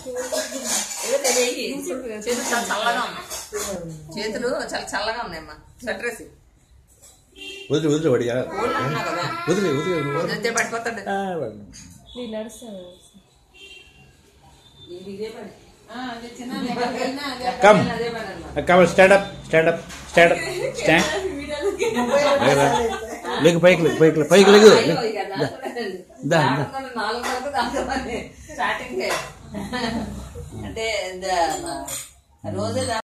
ఏదో తెలియ చేతులు చాలా చల్లగా ఉన్నాయి చేతులు చాలా చల్లగా ఉన్నాయమ్మా స్వెటర్ వేసి వదిలి వదిలి వాడి కోళ్ళు అంటున్నా కదా వదిలి వదిలి వదిలి. వదిలితే పడిపోతాడు ఆ, వాడు. నేను నడుస్తాను ఇది ఇదే పని కమ్ అదే పని అన్నమాట come stand up stand up stand up stand లేకు పైకి లేకు పైకి లేకు పైకి లేకు అయ్యో, ఇక దాంట్లో దా, దా. దాంట్లో నాలుగు వరకు దాంట్లో పని. స్టార్టింగ్ అంటే ద- రోజు